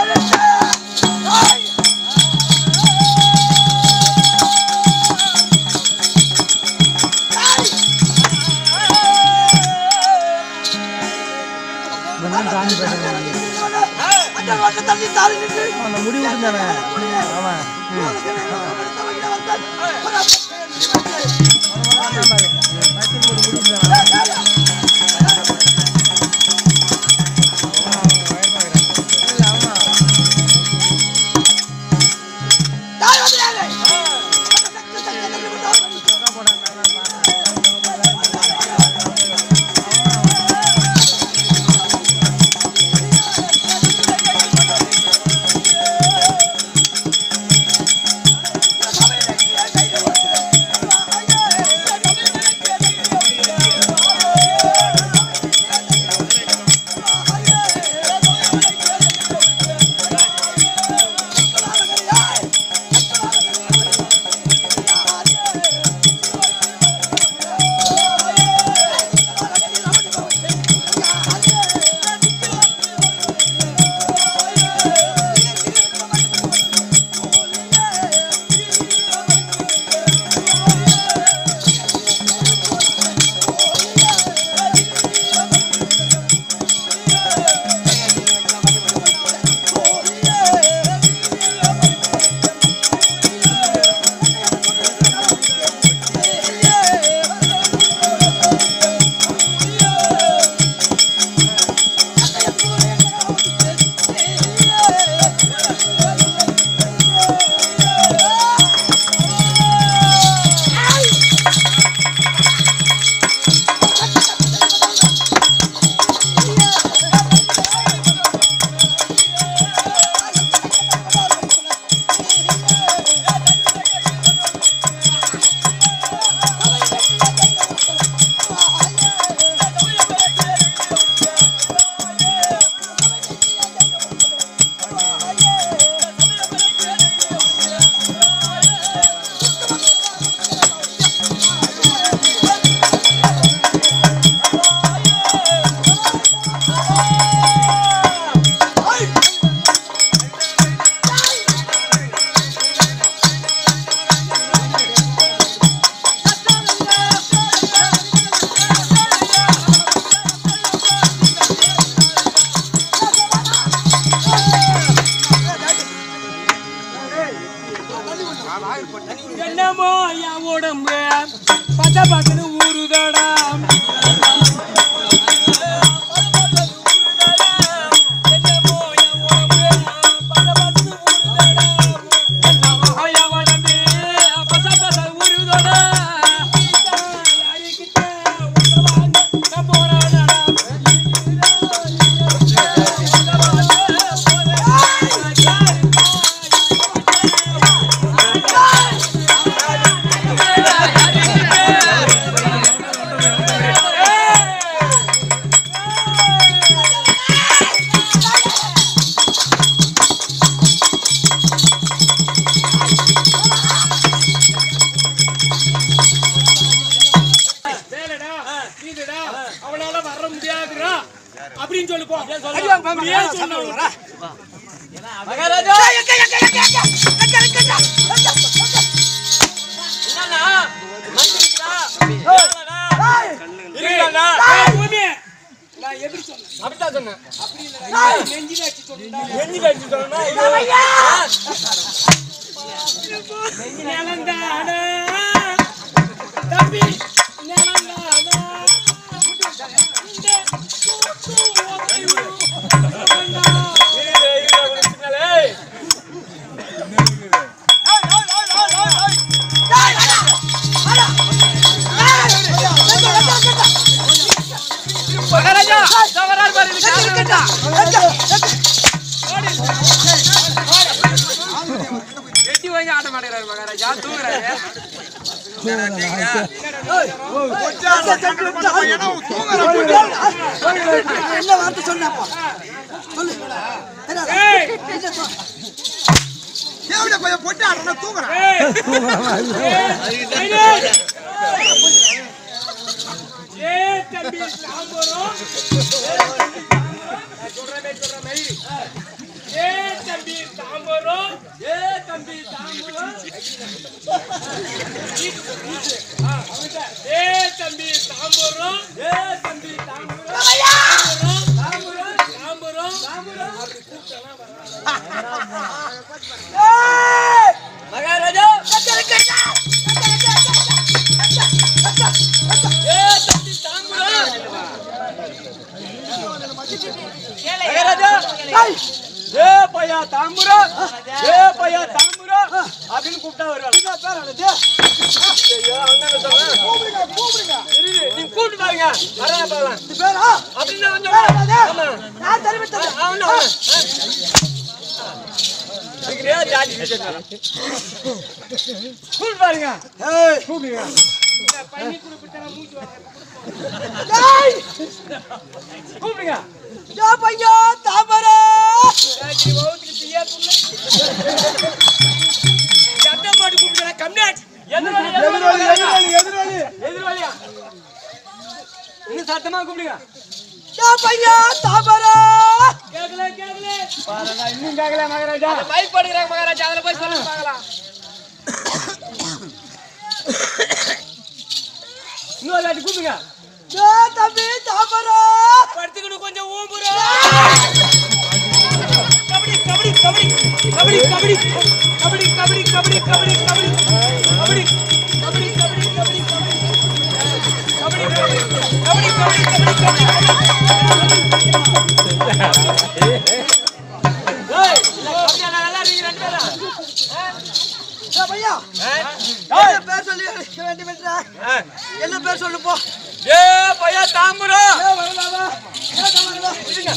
அந்த முடி விட்டுந்தானே அவன் என்னமோ என் உடம்பு பச்ச பக்கத்து ஊருதடா என்னமோ என் உடம்பு பச்ச பக்கத்து ஊருதடா என்னமோ என் உடம்பு பச்ச பக்கத்து ஊருதடா யாருக்கிட்ட உத்தவாங்க நான் போறாடா வேலைடா வீடுடா அவளால வர முடியாதுடா அப்படின்னு சொல்லு போ அப்படியே சொன்னா மகாராஜா இருக்கா ஏய், பூமி. நான் எப்படி சொன்னேன் அப்படித்தான் சொன்னேன் அப்படி இல்லடா. நெஞ்சில அடிச்சு சொன்னேன்டா. நெஞ்சில அடிச்சு சொன்னா நிலந்தானா, தம்பி, நிலந்தானா, இந்த கூத்து ஓசையும் நிலந்தா. மகாராஜா தவறார் பாரு எட்டி வாங்கி ஆட்ட மாட்டேங்கிறாரு மகாராஜா தூங்குறாரு என்ன வார்த்தை சொன்னப்பா சொல்லு ஏய், தேவையில்ல கொஞ்சம் பொட்டு ஆடுறா தூங்குறேன் ஏய், ஏய், ஏய், ஏய், தம்பி, சாம்பரம். நான் சொல்ற மாதிரி, சொல்ற மாதிரி. ஏய், ஏ தம்பி தாம்பூரம் ஏ தம்பி தாம்பூரம் தாம்பூரம் தாம்பூரம் தாம்பூரம் அப்படி கூப்பிட்டா மகாராஜா ஏ தம்பி தாம்பூரம் மகாராஜா ஏ பையா தாம்பூரம் ஏ பையா தாம்பூரம் அப்படின்னு கூப்பிட்டா வருவாங்க ஐயோ, அண்ணனை சொல்றேன். தெரியுது, நீங்க கூப்பிட்டு பாருங்க வரேன் பார்க்கலாம் பேரா அப்படின்னு நான் சொல்றேன். ஆமா. நான் தெரிவித்தேன் ஆ, அவனு, அவனு. ஆ. இதுக்குள்ளேயே ஜாதி பேசிட்டு வரேன். கூப்பிட்டு பாருங்க ஏய் கூப்பிடுங்க இந்த பையன் குறிப்பிட்ட மூச்சு வாங்க. டேய் கூப்பிடுங்க யா பையா தாமரா ராத்திரி வகுத்துக்கு தீயா துள்ள. சத்தம் போட்டு கூப்பிடுறேன், கம்னாட். எதிர்வாலி, எதிர்வாலி, எதிர்வாலி, எதிர்வாலியா? இன்னும் சத்தமா கூப்பிடுங்க யா பையா தாமரா கேக்கல கேக்கல பாருங்க இன்னும் கேக்கல மகாராஜா மைக் போடுறாங்க மகாராஜா அதுல போய் சொல்லுங்க பார்க்கலாம் இன்னும் ஒரு வாட்டி கூப்பிடுங்க யா தம்பி தாமரா படுத்துக்கணும் கொஞ்சம் ஊம்புறோம் கபடி கபடி கபடி கபடி கபடி கபடி கபடி கபடி கபடி கபடி கபடி கபடி கபடி கபடி கபடி கபடி கபடி கபடி கபடி ஏய் இல்ல கபடி நல்லா இருக்கீங்க ரெண்டு பேரும் யா பையா ஏய் என்ன பேர் சொல்லி அழைக்க வேண்டும் என்றா என்ன பேர் சொல்லு போ ஏ பையா தாம்பரம் ஏ வரலாமா ஏ தாமரா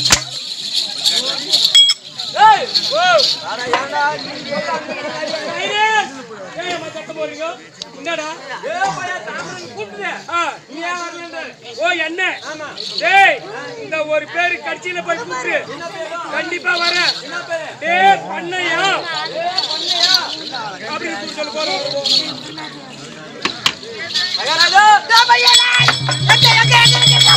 ஏய் ஓ அட ஏன்டா சைலன்ஸ் ஏய் அம்மா சத்த போறீங்க என்னடா ஏ பையா தாம்பரம் கூப்பிடு ஆ நீ ஏன் வரலன்ற ஓ என்ன ஆமா டேய் இந்த ஒரு பேர் கட்சியில போய் கூப்பிடு கண்டிப்பா வரேன் என்ன பேரு டேய் பண்ணையா டேய் பண்ணையா அப்படி கூப்பிட்டு சொல்ல போறோம் மகாராஜா யா பையா எங்க எங்க எங்க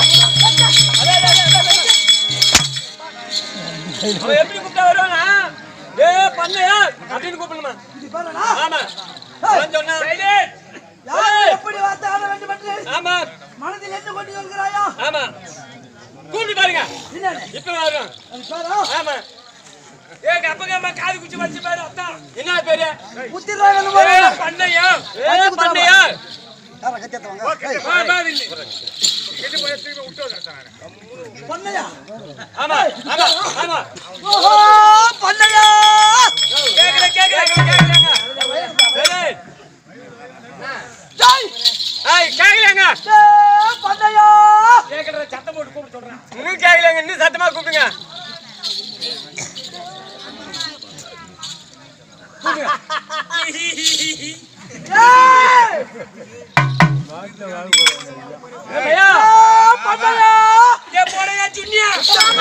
அவன் எப்படி கூப்பிட்டா வருவானா ஏ பண்ணையா அப்படின்னு கூப்பிடணுமா இது பாருடா ஆமா அவன் சொன்னான் யார் எப்படி வார்த்தை ஆட வேண்டும் என்று ஆமா மனதில் என்ன கொண்டு சொல்கிறாயா ஆமா கூப்பிட்டு பாருங்க என்னடா இப்ப வரும் அது பேரா ஆமா ஏங்க அப்பங்க அம்மா காது குச்சி வச்சு பாரு அத்தா என்ன பேரு புத்திராகணும் ஏ பண்ணையா ஏ பண்ணையா யாரா கத்தியத்தவங்க வா வா வில்லி கெட்டு போய் திரும்பி விட்டு வரேன் பண்ணையா ஆமா ஆமா ஆமா ஓஹோ பண்ணையா கேக்கல கேக்கல கேக்கலங்க சரி டேய் ஏய் கேக்கலங்க டேய், பண்ணையா கேக்கற சத்தம் போட்டு கூப்பிட்டு சொல்றேன் இன்னும் கேக்கலங்க இன்னும் சத்தமா கூப்பிடுங்க டேய் ஐயா டேய், பண்ணையா ஏ போறயா சுன்னியா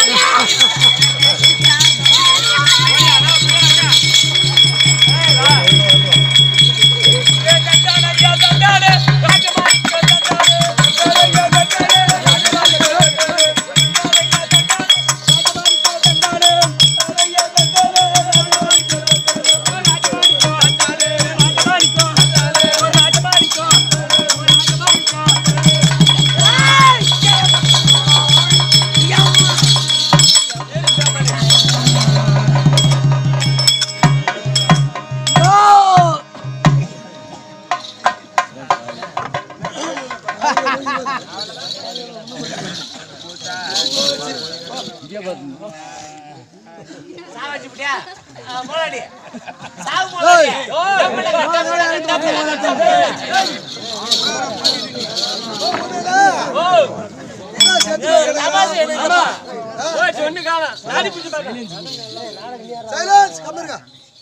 ஓ சைலன்ஸ் கம்மிருங்க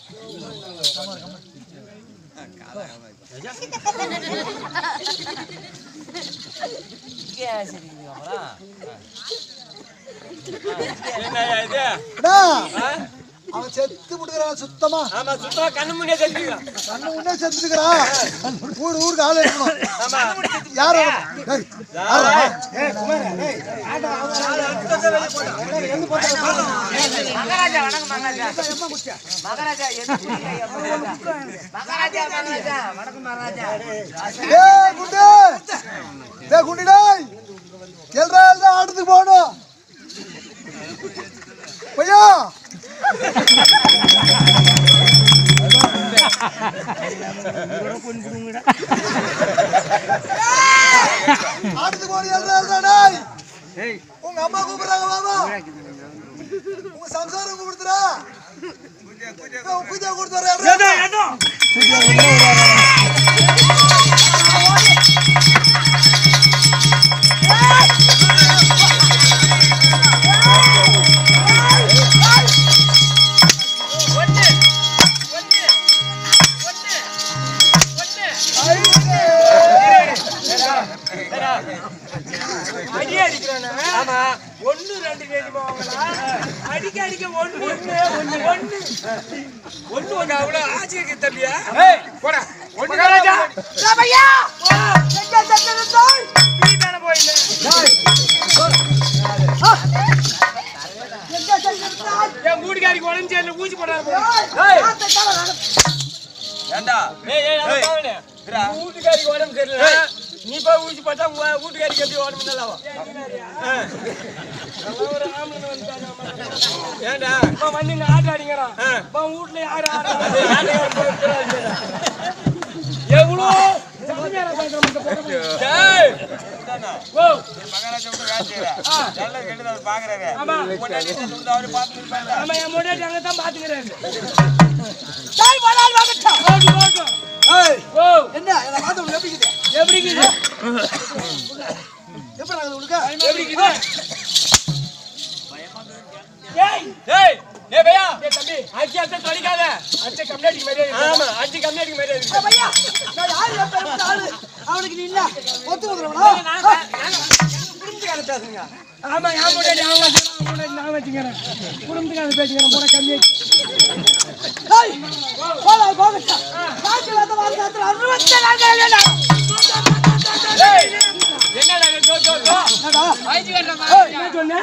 டா அவன் செத்து முடுக்கிறான் சுத்தமா ஆமா சுத்தமா கண்ணு முன்னே தெரிஞ்சுக்கலாம் கண்ணு உடனே செத்துக்கிறான் ஊர் ஊருக்கு ஆள் இருக்கணும் யார் வரணும்? டேய், மகாராஜா வணக்கம் மகாராஜா மகாராஜா எது புரியல மகாராஜா மகாராஜா வணக்கம் மகாராஜா டேய் குண்டு டேய் குண்டு டேய் கேள்றா தான் ஆட்டத்துக்கு போகணும் பையா ஆட்டத்துக்கு போகணும் ஏழ்றா ஏழ்றா டேய் உங்க அம்மா கூப்பிடுறாங்க மாமா உங்க சம்சாரம் கூப்பிடுறா பூஜா கொடுத்து வரேன் அடி அடிக்கிறானே ஆமா ஒண்ணு ரெண்டு தெரியுமா அவங்களா அடிக்க அடிக்க ஒண்ணு ஒண்ணு ஒண்ணு ஒண்ணு ஒண்ணு அவ்வளவு ஆட்சி இருக்கு தம்பியா போடா ஒண்ணு மகாராஜா ராமையா எங்க சென்றாய் நீ தானே போயில எங்க சென்றாய் என் வீட்டுக்காரிக்கு உடம்பு சரியில்லை ஊசி போடாரு ஏண்டா வீட்டுக்காரிக்கு உடம்பு சரியில்லை நீ போய் ஊசி போட்டா உன் வீட்டுக்காரிக்கு எப்படி உடம்பு நல்லா ஆகும்? ஒரு ஆம்பளை வந்துட்டாங்க ஏண்டா இப்ப வந்து இங்க ஆட்ட அடிக்கிறான் இப்ப உன் வீட்டுல யாரு எவ்வளோ சாமியாரா பாக்குற மட்டும் போட முடியும். ஓ, மகாராஜா கூட வேலை செய்யற நல்லா கெட்டு அவர் பாக்குறாரு ஆமா முன்னாடி வந்து அவரு பார்த்து இருப்பாங்க ஆமா என் முன்னாடி அங்கதான் பாத்துக்கிறாரு தாய் வளால் வாங்கட்டும் போகு, போகு. ஏய் ஓ என்ன இதை பார்த்து உனக்கு எப்படி இருக்குது எப்படி இருக்குது எப்படி நாங்கள் உனக்கு எப்படி இருக்குது ஏய் ஏய் ஏய் பையா ஏய் தம்பி அடிச்சு அடிச்சு தொலைக்காத அடிச்சு கம்யூனிட்டி மாதிரியே இருக்கு. ஆமா அடிச்சு கம்யூனிட்டி மாதிரியே இருக்கு. பையா நான் யாரு என் பெருமாள் ஆளு அவனுக்கு நீ இல்ல ஒத்து வந்துடுவா ஆமா என் முன்னாடி அவன் வச்சுக்கிறான், அவன் முன்னாடி நான் வச்சுக்கிறேன் குடும்பத்துக்காக பேசிக்கிறேன் போட கம்மி தாய் வளால் வாங்கட்டும் காட்டு வந்த வாரத்தில் அறுபத்தி நான்கு வேண்டாம் ஏய், என்னடா இது? தோ, தோ, தோ. என்ன சொன்ன?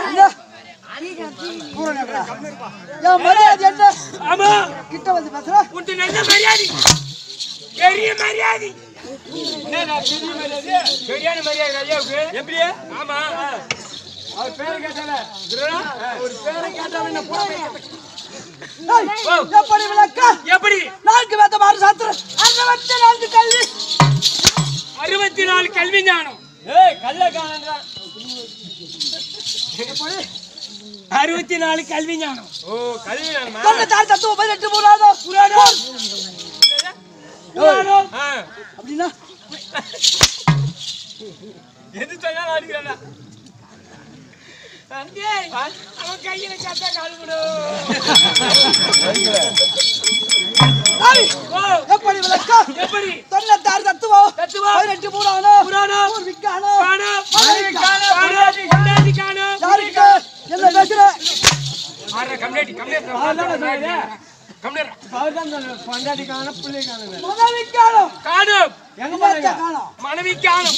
என் மரியாதை என்ன ஆமா கிட்ட வந்து பேசுற உன்ட்டு நல்ல மரியாதை பெரிய மரியாதை என்னடா பெரிய மரியாதை சரியான மரியாதை ஐயாவுக்கு எப்படி ஆமா அவர் பேரை கேட்டால ஒரு பேரை கேட்டால என்ன போட தாய், எப்படி விளக்க எப்படி நான்கு வேத மாறு சாத்திர அறுபத்தி நான்கு கல்வி அறுபத்தி நாலு கல்வி ஞானம் அறுபத்தி நாலு கல்வி ஞானம் ஓ கல்வி ஞானமா தொண்ணூத்தாறு தத்துவம் பதினெட்டு புராணம் புராணம் புராணம் அப்படின்னா எது சொன்னாலும் அடிக்கிறானா அவன் கையில கத்தா கால் தாய், ஓ எப்படி விளக்க எப்படி தொண்ணூத்தாறு தத்துவம் தத்துவம் பதினெட்டு புராணம் புராணம் பூர்விக்கானம் காணோம் மனைவி காணோம் காணோம் கொண்டாடி காணோம் யாருக்கு என்ன பேசுற ஆறா கம்ப்ளீட் கம்ப்ளீட் மனைவி காணும் காணோம் எங்க காணும் மனைவி காணும்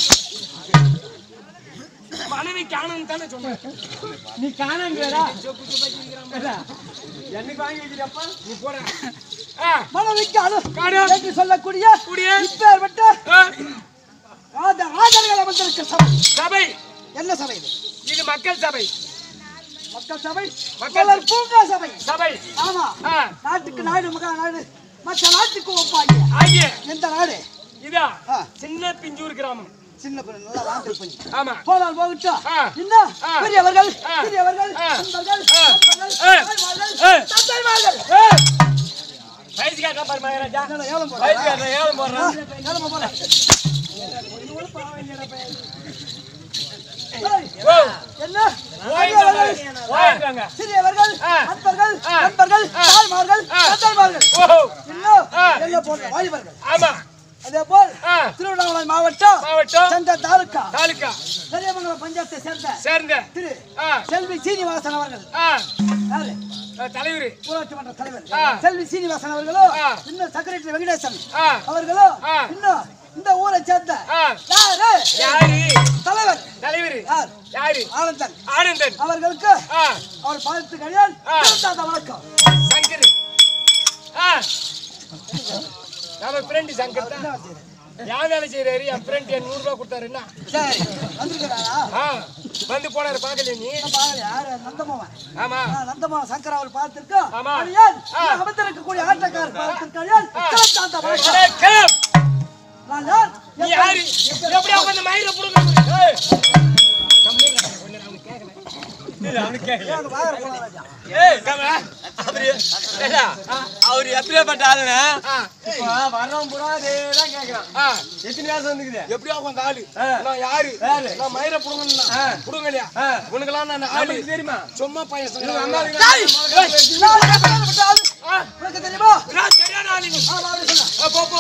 மனைவி காணும் தானே சொன்னேன் நீ காணங்கடா என்னைக்கு வாங்கி வைக்கிறப்ப நீ போற ஆ மனைவி காணும் காணும் என்று சொல்லக்கூடிய கூடிய இப்பேற்பட்ட ஆ, ஆத ஆதரவுகளை வந்திருக்க சபை சபை என்ன சபை இது இது மக்கள் சபை மக்கள் சபை மக்கள் மக்கள் பூங்கா சபை சபை ஆமா ஆ, நாட்டுக்கு நாடு மக்கள் நாடு மற்ற நாட்டுக்கு ஒப்பாங்க ஆகிய எந்த நாடு இதா ஆ. சின்ன பிஞ்சூர் கிராமம் சின்ன பிள்ளை நல்லா வாழ்ந்து பண்ணி ஆமா போனால் போகட்டும் ஆ. இன்னும் ஆ. பெரியவர்கள் ஆ. சிறியவர்கள் ஆ. நண்பர்கள் ஆ. நண்பர்கள், ஆ. தாய்மார்கள், ஆ. தந்தைமார்கள். ஏய், வயசு காட்டா பாரு மகாராஜா என்னடா ஏலம் போடுறா? வயசு காட்டா ஏலம் போடுறான் ஏலமா போடுறா? ஏய், ஓ என்ன ஓய்ந்தாங்க பெரியவர்கள், ஓய்ந்தாங்க சிறியவர்கள் ஆ. நண்பர்கள் ஆ. நண்பர்கள் ஆ. தாய்மார்கள் ஆ. தந்தைமார்கள் ஓ இன்னும் ஆ. என்ன போன்ற வாலிபர்கள் ஆமா அதே போல் ஆ திருவண்ணாமலை மாவட்டம் மாவட்டம் சென்ற தாலுக்கா தாலுக்கா பெரியமங்கலம் பஞ்சாயத்தை சேர்ந்த சேர்ந்த திரு ஆ செல்வி சீனிவாசன் அவர்கள் ஆ யாரு தலைவர் ஊராட்சி மன்ற தலைவர் ஆ. செல்வி சீனிவாசன் அவர்களும் ஆ. இன்னும் செக்ரட்டரி வெங்கடேசன் ஆ அவர்களும் ஆ. இன்னும் இந்த ஊரை சேர்ந்த ஆ. யாரு யாரு தலைவர் தலைவர் யார் யாரு ஆனந்தன் ஆனந்தன் அவர்களுக்கு ஆ அவர் பார்த்து கல்யாண் ஆ. திருத்தாத்த வணக்கம் சங்கர் ஆ நம்ம ஃப்ரெண்ட் சங்கர் தான் யார் வேலை செய்யறாரு என் ஃப்ரெண்ட் என் நூறு ரூபாய் கொடுத்தாருன்னா சரி வந்திருக்கிறாரா ஆ வந்து போனாரு பாக்கல நீ பாருங்க யாரு நந்தமாவன் ஆமா நந்தமாவன் சங்கர் அவர் பார்த்திருக்கோம் ஆமா. கல்யாண் ஆ. அமைந்திருக்கக்கூடிய ஆட்டக்காரர் பார்த்து கல்யாண் ஆ. திருத்தாத்த வணக்கம் அடே, கிளப். நான் யார் நீ யாரு எப்படியா உட்கார்ந்து மயிரை புடுங்க ஏய். கம்முனு இரு, கொஞ்ச நேரம் அவனுக்கு கேட்கல. இல்ல, அவனுக்கு கேட்கல. ஏன் வாயர் போல ராஜா ஏய் கம்மா. அவரு ஏடா, அவரு எப்படியாப்பட்ட ஆளுங்க ஆ, இப்போ வர்றவன் பூரா அதேதான் கேக்குறான் ஆ. எத்தனை வருஷம் வந்துக்குது எப்படியா உட்கார்ந்த ஆளு ஆ. நான் யாரு யாரு? நான் மயிரை புடுங்கணும் ஆ. புடுங்கலையா ஆ. உனக்கெல்லாம் நான் ஆளு அவளுக்கு தெரியுமா சும்மா பையன் இவங்க சொன்னா அம்மா டேய், நான் கல்யாணப்பட்ட ஆளு. ஆ. உனக்கு தெரியுமா நான் சரியான ஆளுங்க ஆமா, அப்படி சொல்லு. ஆ, போ போ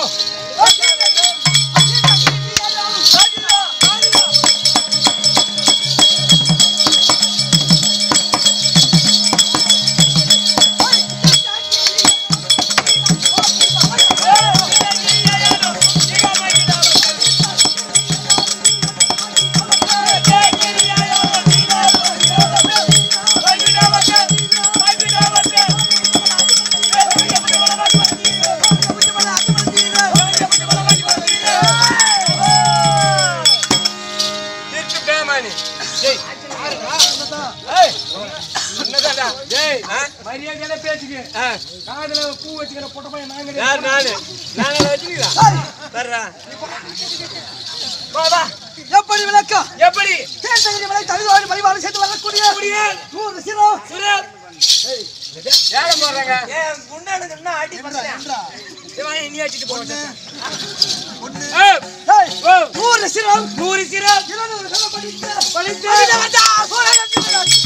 திருட்டு பேமானி டேய், யாருடா? ஏய் என்னதாடா? டேய், மரியாதையான பேச்சுக்கு ஆ, காதுல பூ வச்சுக்கிற பொட்ட பையன் நான் கிடையாது. யார் நானு நானே வச்சுக்கிறா ஏய், வர்றா வா, வா. எப்படி விளக்கம் எப்படி தேர்தலில் விலை தழுவாடு மலிவாடு சேர்த்து வரக்கூடிய புரியல். நூறு சிரோ சுரேஷ் ஏழை போடுறாங்க ஏன் குண்டானுக்கு அடி பண்றேன் இவன் நீ அடிச்சிட்டு போங்க ஏய், ஏய், ஓ, நூறு சிரம் நூறு சிரம் இருநூறு கதை படித்து படித்து. படித்து வந்தா சூரியனுக்கு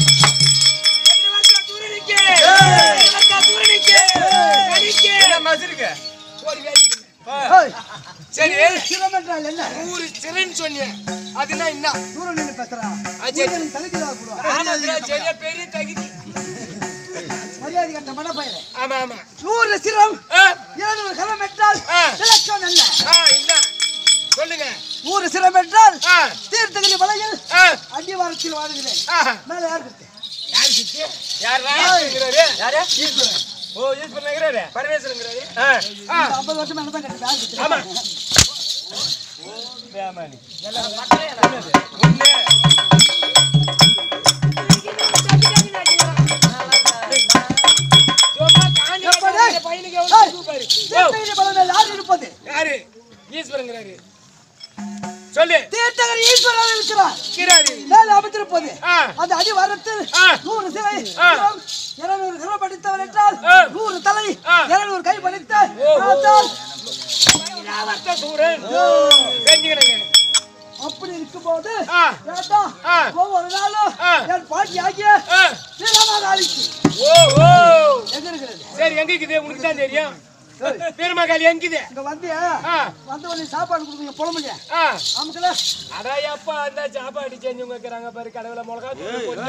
தூரணிக்கு. தூரணிக்கு. கடிக்கு. மசிருக்கு ஓடி வேலைக்கு. ஏய், சரி சிரம் என்றால் என்ன நூறு சிரன்னு சொன்னீங்க அதுனா என்ன தூரம் நின்று பேசுறான் ஆ, சரி. தலைக்கு போடுவான் ஆமா சரியா பெரிய தகுதி மரியாதை கட்ட மனப்பயிரை ஆமா ஆமா நூறு சிரம் ஆ, இருநூறு கலம் என்றால் ஆ. இலக்கம் என்ன ஆ, என்ன சொல்லுங்க நூறு சிரம் என்றால் ஆ, தீர்த்தகிரி மலையில் ஆ, அடிவாரத்தில் வாழ்கிறேன் ஆ. மேல யார் கொடுத்து யாரு சித்தி? யாருடா? ஏய். இருக்கிறாரு? யாரு ஈஸ்வரன். ஓ யூஸ் பண்ணுகிறாரு பரமேஸ்வரங்கிறாரு. ஆ ஆ, ஐம்பது வருஷம் மேல தான் கட்டு யார் கொடுத்து ஆமா. பேமானி சும்மா காஞ்சி எப்படி? இந்த பையனுக்கு எவ்வளவு ஏய். சூப்பர். ஓ, தீர்த்தகிரி மலையில் யார் இருப்பது யாரு ஈஸ்வரங்கிறாரு சொல்லு தீர்த்தகிரி ஈஸ்வரர் இருக்கிறார் இருக்கிறாரு மேல் அமைத்திருப்பது ஆ. அந்த அடிவாரத்தில் ஆ. நூறு சிலை ஆ. இருநூறு சிலை படித்தவர் என்றால் ஆ. நூறு தலை ஆ. இருநூறு கை படித்த ஓ, ஓ. ஆத்தால் இராவத்த சூரன் தெரிஞ்சுக்கணுங்க அப்படி இருக்கும்போது ஆ. ஏத்தா, ஆ. ஒவ்வொரு நாளும் ஆ. என் பாட்டி ஆகிய ஆ, வீரமாகாளிக்கு ஓ ஓ எங்க இருக்கிறது சரி எங்க இருக்குது உனக்கு தான் தெரியும் பெருமகாலி எங்குது இங்க வந்து ஆ வந்த உடனே சாப்பாடு கொடுக்கணும் புலம்புங்க ஆ நமக்குல அடா எப்பா அந்த சாப்பாடு செஞ்சவங்க இருக்கிறாங்க பாரு கடவுள மிளகா தூள் போட்டு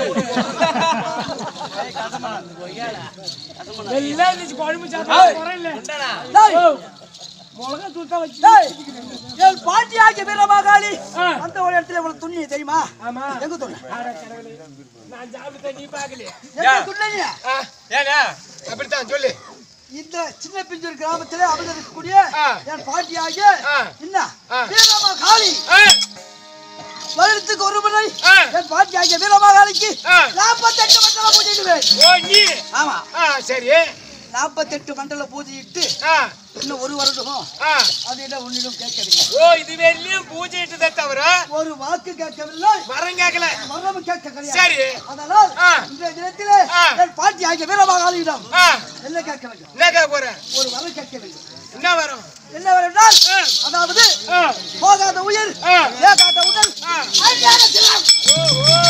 எல்லாம் இருந்துச்சு குழம்பு சாப்பாடு குறையில டேய், மிளகா தூள் தான் வச்சு டேய், என் பாட்டி ஆகிய வீரமாகாளி ஆ. அந்த ஒரு இடத்துல இவ்வளவு துண்ணி தெரியுமா ஆமா எங்க துண்ணு அட கடவுளே நான் சாப்பிட்டு நீ பாக்கலையே எங்க துண்ணி ஆ, ஏடா அப்படித்தான் சொல்லு இந்த சின்ன பிஞ்சூர் கிராமத்திலே அமைந்திருக்கக்கூடிய ஆ. என் பாட்டி ஆகிய ஆ. என்ன ஆ. வீரமாகாளி ஆ, வருடத்துக்கு ஒரு முறை ஆ. என் பாட்டி ஆகிய வீரமாகாளிக்கு ஆ. நாற்பத்தெட்டு மண்டல பூஜையிடுவேன் ஓ நீ ஆமா ஆ சரி நாற்பத்தெட்டு மண்டல பூஜையிட்டு ஆ இன்னும் ஒரு வருடமும் ஆ அது என்ன உன்னிடம் கேட்கவில்லை ஓ இது வெள்ளியும் பூஜை இட்டதை தவிர ஒரு வாக்கு கேட்கவில்லை வரம் கேட்கல வரவும் கேட்க கிடையாது சரி அதனால் ஆ. இன்றைய தினத்திலே ஆ. என் பாட்டி ஆகிய வீரமாகாளியிடம் ஆ என்ன கேட்க வேண்டும் என்ன கேட்க போற ஒரு வரம் கேட்க வேண்டும் என்ன வரும் என்ன வரம் என்றால் ஆ. அதாவது ஆ போகாத உயிர் ஆ. ஏகாத உடல் ஆ. அழியாத சிரம் ஓ, ஓ.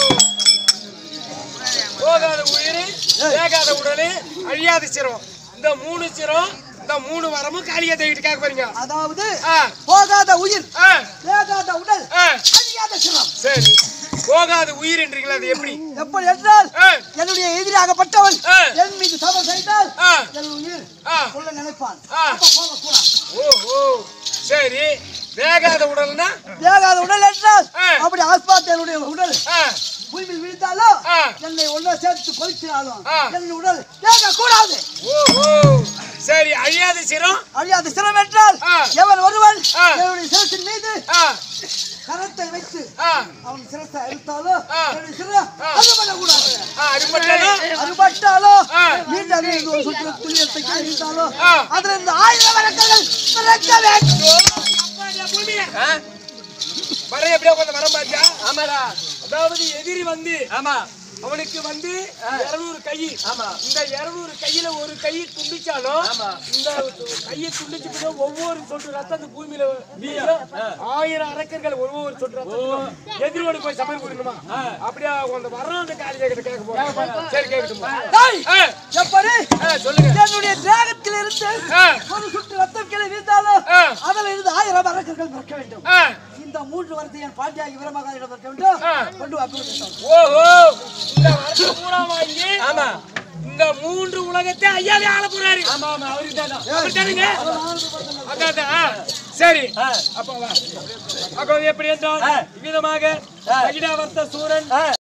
போகாத உயிர் வேகாத உடல் அழியாத சிரம் இந்த மூணு சிரம் இந்த மூணு வரமும் காளியா தேவிட்டு கேட்க போறீங்க அதாவது ஆ போகாத உயிர் ஆ ஏகாத உடல் ஆ அழியாத சிரம் சரி போகாத உயிர் என்றீங்களா அது எப்படி எப்படி என்றால் ஆ என்னுடைய எதிரியாகப்பட்டவன் ஆ. என் மீது தவறு செய்தால் ஆ என் உயிர் ஆ கொள்ள நினைப்பான் ஆ. அப்ப போகக்கூடாது ஓ ஓ சரி வேகாத உடல்னா வேகாத உடல் என்றால் ஆ. அப்படி ஆஸ்பாத்தியனுடைய உடல் ஆ, பூமியில் விழுந்தாலும் ஆ. என்னை ஒண்ணா சேர்த்து கொளுத்தினாலும் ஆ. என் உடல் வேக கூடாது ஓஹோ சரி அழியாத சிரம் அழியாத சிரம் என்றால் ஆ. எவன் ஒருவன் ஆ. என்னுடைய சிரத்தின் மீது ஆ, கரத்தை வைத்து ஆ, அவன் சிரத்தை அழுத்தாலும் ஆ. என்னுடைய சிரம் அது பண்ணக்கூடாது ஆ, அடிபட்டாலும் அது பட்டாலும் ஆ. மீண்டும் அதில் இருந்து ஒரு சுற்று துணியத்தை இருந்தாலும் ஆ. அதுல இருந்து ஆயிரம் வழக்கங்கள் பிறக்க வேண்டும் ஆ? மரம் எப்படியா உட்காந்து மரம் பாத்தியா ஆமாடா அதாவது எதிரி வந்து ஆமா அவனுக்கு வந்து இருநூறு கை ஆமா இந்த இருநூறு கையில ஒரு கை துண்டிச்சாலும் இந்த கையை துண்டிச்சு பிறகு ஒவ்வொரு சொட்டு ரத்தம் அந்த பூமியில வீழும். ஆயிரம் அரக்கர்கள் ஒவ்வொரு சொட்டு ரத்தம் எதிரோடு போய் சமையல் கொடுக்கணுமா அப்படியே அந்த வர்றோம் அந்த காலி கேட்க கேட்க போறோம் சரி கேட்கட்டுமா டேய், ஆ, எப்படி ஆ, சொல்லுங்க என்னுடைய தேகத்தில் இருந்து ஆ, ஒரு சுற்று ரத்தம் கீழே வீழ்ந்தாலும் ஆ. அதில் இருந்து ஆயிரம் அரக்கர்கள் பிறக்க வேண்டும் ஆ, இந்த மூன்று வருஷம் என் பாண்டியாகி வீரமகாரிடம் பிறக்க வேண்டும் ஆ. கொண்டு வா கொடுத்துட்டோம். ஓஹோ இந்த வருஷம் பூரா வாங்கி ஆமா இந்த மூன்று உலகத்தை ஐயாவே ஆள போறாரு ஆமா ஆமா அவருக்கு தான் அப்படித்தானுங்க? அதான், அதான், ஆ. சரி அப்ப வா. அப்ப எப்படி என்றால் விதமாக மகிடாவர்த்த சூரன்